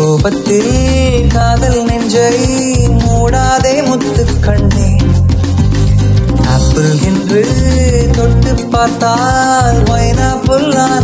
கோபத்தில் காதல் நெஞ்சை மூடாதே முத்து கண்ணே ஆப்பிள் என்று தொட்டு பார்த்தால் வைனா புல்லான